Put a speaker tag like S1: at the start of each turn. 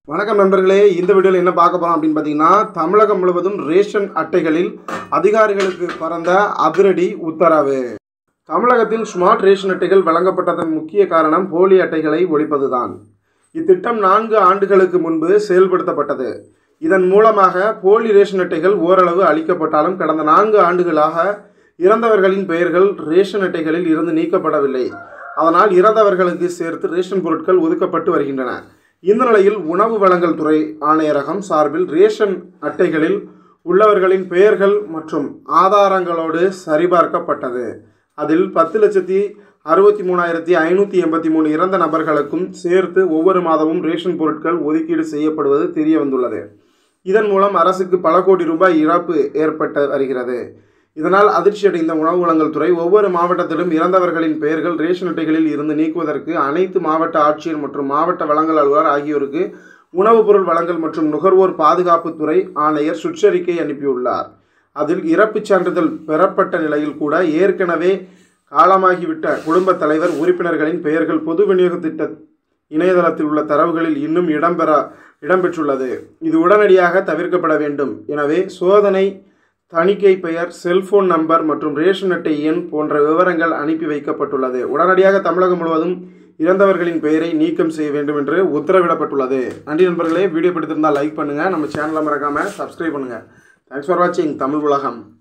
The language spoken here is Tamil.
S1: வணக்கம் நண்பர்களே இந்த வீடியோவில் என்ன பார்க்க போகிறோம் அப்படின்னு பார்த்தீங்கன்னா தமிழகம் முழுவதும் ரேஷன் அட்டைகளில் அதிகாரிகளுக்கு பறந்த அதிரடி உத்தரவு தமிழகத்தில் ஸ்மார்ட் ரேஷன் அட்டைகள் வழங்கப்பட்டதன் முக்கிய காரணம் போலி அட்டைகளை ஒழிப்பதுதான் இத்திட்டம் நான்கு ஆண்டுகளுக்கு முன்பு செயல்படுத்தப்பட்டது இதன் மூலமாக போலி ரேஷன் அட்டைகள் ஓரளவு அளிக்கப்பட்டாலும் கடந்த நான்கு ஆண்டுகளாக இறந்தவர்களின் பெயர்கள் ரேஷன் அட்டைகளில் இருந்து நீக்கப்படவில்லை அதனால் இறந்தவர்களுக்கு சேர்த்து ரேஷன் பொருட்கள் ஒதுக்கப்பட்டு வருகின்றன இந்த நிலையில் உணவு வழங்கல் துறை ஆணையரகம் சார்பில் ரேஷன் அட்டைகளில் உள்ளவர்களின் பெயர்கள் மற்றும் ஆதாரங்களோடு சரிபார்க்கப்பட்டது அதில் பத்து லட்சத்தி அறுபத்தி மூணாயிரத்தி ஐநூற்றி எண்பத்தி மூணு இறந்த நபர்களுக்கும் சேர்த்து ஒவ்வொரு மாதமும் ரேஷன் பொருட்கள் ஒதுக்கீடு செய்யப்படுவது தெரிய வந்துள்ளது இதன் மூலம் அரசுக்கு பல கோடி ரூபாய் இழப்பு ஏற்பட்டு வருகிறது இதனால் அதிர்ச்சியடைந்த உணவு வழங்கல் துறை ஒவ்வொரு மாவட்டத்திலும் இறந்தவர்களின் பெயர்கள் ரேஷன் அட்டைகளில் இருந்து நீக்குவதற்கு அனைத்து மாவட்ட ஆட்சியர் மற்றும் மாவட்ட வழங்கல் அலுவலர் ஆகியோருக்கு உணவுப் பொருள் வழங்கல் மற்றும் நுகர்வோர் பாதுகாப்புத்துறை ஆணையர் சுற்றறிக்கை அனுப்பியுள்ளார் அதில் இறப்புச் சான்றிதழ் பெறப்பட்ட நிலையில் கூட ஏற்கனவே காலமாகிவிட்ட குடும்பத் தலைவர் உறுப்பினர்களின் பெயர்கள் பொது விநியோக திட்ட இணையதளத்தில் உள்ள தரவுகளில் இன்னும் இடம்பெற இடம்பெற்றுள்ளது இது உடனடியாக தவிர்க்கப்பட வேண்டும் எனவே சோதனை தணிக்கை பெயர் செல்போன் நம்பர் மற்றும் ரேஷன் அட்டை எண் போன்ற விவரங்கள் அனுப்பி வைக்கப்பட்டுள்ளது உடனடியாக தமிழகம் முழுவதும் இறந்தவர்களின் பெயரை நீக்கம் செய்ய வேண்டும் என்று உத்தரவிடப்பட்டுள்ளது நன்றி நண்பர்களே வீடியோ பிடித்திருந்தால் லைக் பண்ணுங்கள் நம்ம சேனலை மறக்காமல் சப்ஸ்கிரைப் பண்ணுங்கள் தேங்க்ஸ் ஃபார் வாட்சிங் தமிழ் உலகம்